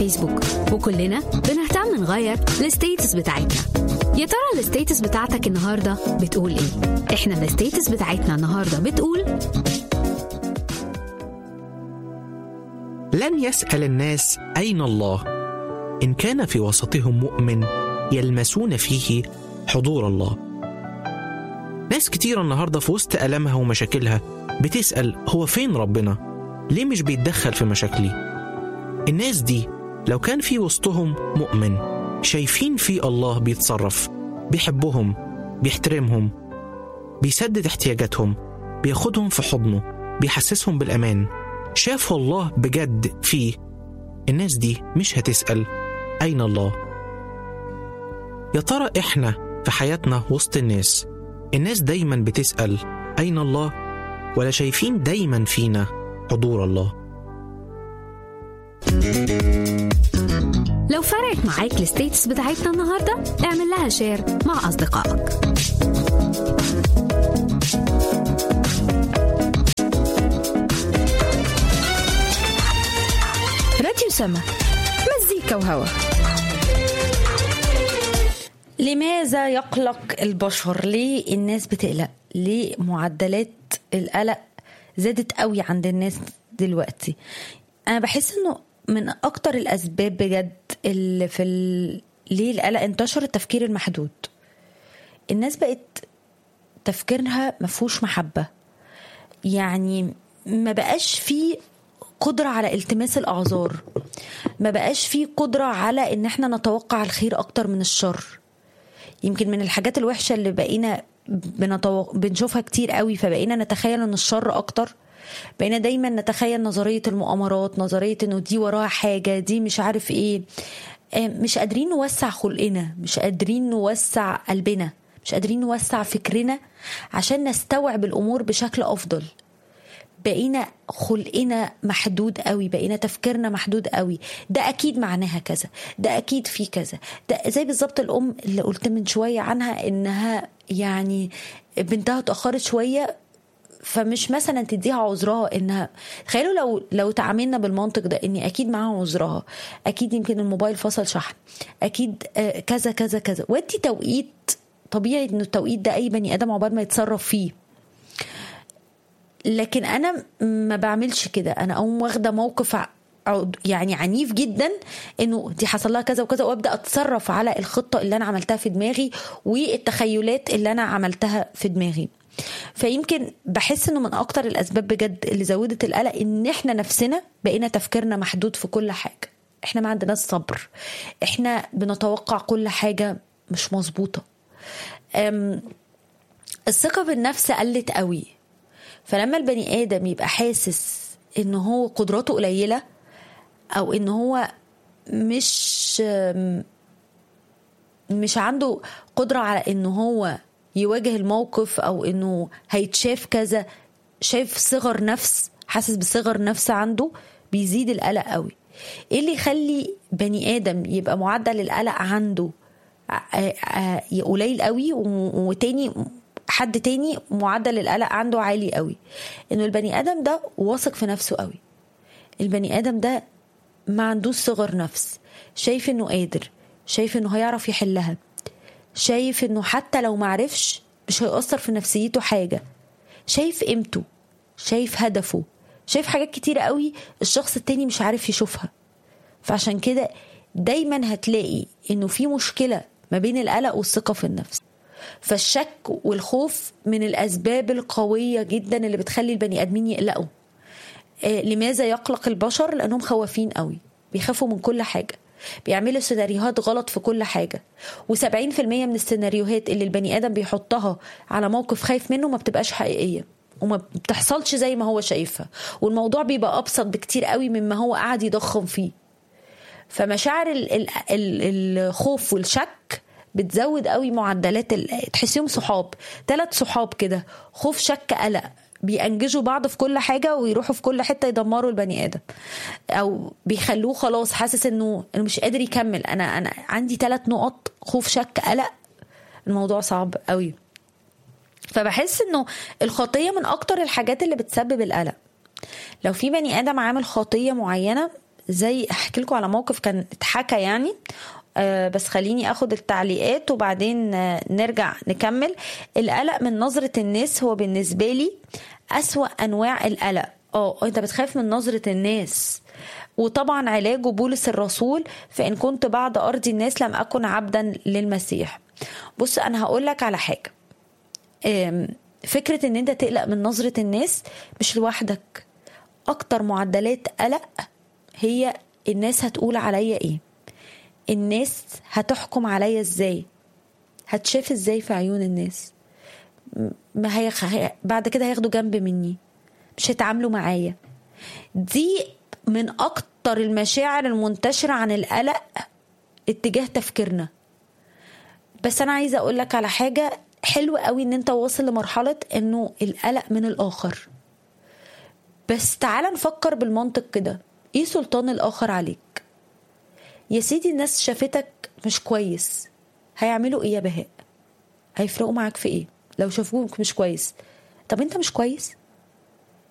الفيسبوك وكلنا بنهتم نغير الستيتس بتاعتنا يا ترى الستيتس بتاعتك النهارده بتقول ايه احنا الستيتس بتاعتنا النهارده بتقول لن يسأل الناس أين الله إن كان في وسطهم مؤمن يلمسون فيه حضور الله ناس كتير النهاردة في وسط ألمها ومشاكلها بتسأل هو فين ربنا؟ ليه مش بيتدخل في مشاكلي؟ الناس دي لو كان في وسطهم مؤمن شايفين في الله بيتصرف بيحبهم بيحترمهم بيسدد احتياجاتهم بياخدهم في حضنه بيحسسهم بالأمان شافوا الله بجد فيه الناس دي مش هتسأل أين الله يا ترى إحنا في حياتنا وسط الناس الناس دايما بتسأل أين الله ولا شايفين دايما فينا حضور الله لو فرقت معاك الستيتس بتاعتنا النهارده اعمل لها شير مع اصدقائك راديو سما مزيكا وهوا لماذا يقلق البشر ليه الناس بتقلق ليه معدلات القلق زادت قوي عند الناس دلوقتي انا بحس انه من اكتر الاسباب بجد اللي في ال... ليه القلق انتشر التفكير المحدود الناس بقت تفكيرها مفهوش محبه يعني ما بقاش فيه قدرة على التماس الأعذار ما بقاش فيه قدرة على إن احنا نتوقع الخير أكتر من الشر يمكن من الحاجات الوحشة اللي بقينا بنتوق... بنشوفها كتير قوي فبقينا نتخيل ان الشر اكتر بقينا دايما نتخيل نظرية المؤامرات نظرية انه دي وراها حاجة دي مش عارف ايه مش قادرين نوسع خلقنا مش قادرين نوسع قلبنا مش قادرين نوسع فكرنا عشان نستوعب الامور بشكل افضل بقينا خلقنا محدود قوي بقينا تفكيرنا محدود قوي ده اكيد معناها كذا ده اكيد في كذا ده زي بالظبط الام اللي قلت من شويه عنها انها يعني بنتها اتاخرت شويه فمش مثلا تديها عذرها انها تخيلوا لو لو تعاملنا بالمنطق ده اني اكيد معاها عذرها اكيد يمكن الموبايل فصل شحن اكيد كذا كذا كذا ودي توقيت طبيعي ان التوقيت ده اي بني ادم عقبال ما يتصرف فيه لكن انا ما بعملش كده انا اقوم واخده موقف يعني عنيف جدا انه دي حصل لها كذا وكذا وابدا اتصرف على الخطه اللي انا عملتها في دماغي والتخيلات اللي انا عملتها في دماغي فيمكن بحس انه من اكتر الاسباب بجد اللي زودت القلق ان احنا نفسنا بقينا تفكيرنا محدود في كل حاجه احنا ما عندناش صبر احنا بنتوقع كل حاجه مش مظبوطه الثقه بالنفس قلت قوي فلما البني ادم يبقى حاسس ان هو قدراته قليله او ان هو مش مش عنده قدره على ان هو يواجه الموقف او انه هيتشاف كذا شايف صغر نفس حاسس بصغر نفس عنده بيزيد القلق قوي ايه اللي يخلي بني ادم يبقى معدل القلق عنده قليل قوي وتاني حد تاني معدل القلق عنده عالي قوي انه البني ادم ده واثق في نفسه قوي البني ادم ده ما عندوش صغر نفس شايف انه قادر شايف انه هيعرف يحلها شايف انه حتى لو معرفش مش هيأثر في نفسيته حاجة شايف قيمته شايف هدفه شايف حاجات كتيرة قوي الشخص التاني مش عارف يشوفها فعشان كده دايما هتلاقي انه في مشكلة ما بين القلق والثقة في النفس فالشك والخوف من الاسباب القويه جدا اللي بتخلي البني ادمين يقلقوا آه لماذا يقلق البشر لانهم خوافين قوي بيخافوا من كل حاجه بيعملوا سيناريوهات غلط في كل حاجة و70% من السيناريوهات اللي البني آدم بيحطها على موقف خايف منه ما بتبقاش حقيقية وما بتحصلش زي ما هو شايفها والموضوع بيبقى أبسط بكتير قوي مما هو قاعد يضخم فيه فمشاعر ال ال ال الخوف والشك بتزود قوي معدلات تحسيهم صحاب ثلاث صحاب كده خوف شك قلق بيأنججوا بعض في كل حاجه ويروحوا في كل حته يدمروا البني ادم او بيخلوه خلاص حاسس انه انه مش قادر يكمل انا انا عندي ثلاث نقط خوف شك قلق الموضوع صعب قوي فبحس انه الخطيه من اكتر الحاجات اللي بتسبب القلق لو في بني ادم عامل خطيه معينه زي احكي لكم على موقف كان اتحكى يعني آه بس خليني اخد التعليقات وبعدين آه نرجع نكمل القلق من نظرة الناس هو بالنسبة لي أسوأ أنواع القلق اه انت بتخاف من نظرة الناس وطبعا علاجه بولس الرسول فإن كنت بعد أرضي الناس لم أكن عبدا للمسيح بص أنا هقول لك على حاجة آم، فكرة ان انت تقلق من نظرة الناس مش لوحدك اكتر معدلات قلق هي الناس هتقول عليا ايه الناس هتحكم عليا ازاي هتشاف ازاي في عيون الناس م- ما هي هي- بعد كده هياخدوا جنب مني مش هيتعاملوا معايا دي من اكتر المشاعر المنتشرة عن القلق اتجاه تفكيرنا بس انا عايزه اقول لك على حاجه حلوه قوي ان انت واصل لمرحله انه القلق من الاخر بس تعال نفكر بالمنطق كده ايه سلطان الاخر عليك يا سيدي الناس شافتك مش كويس هيعملوا ايه يا بهاء هيفرقوا معاك في ايه لو شافوك مش كويس طب انت مش كويس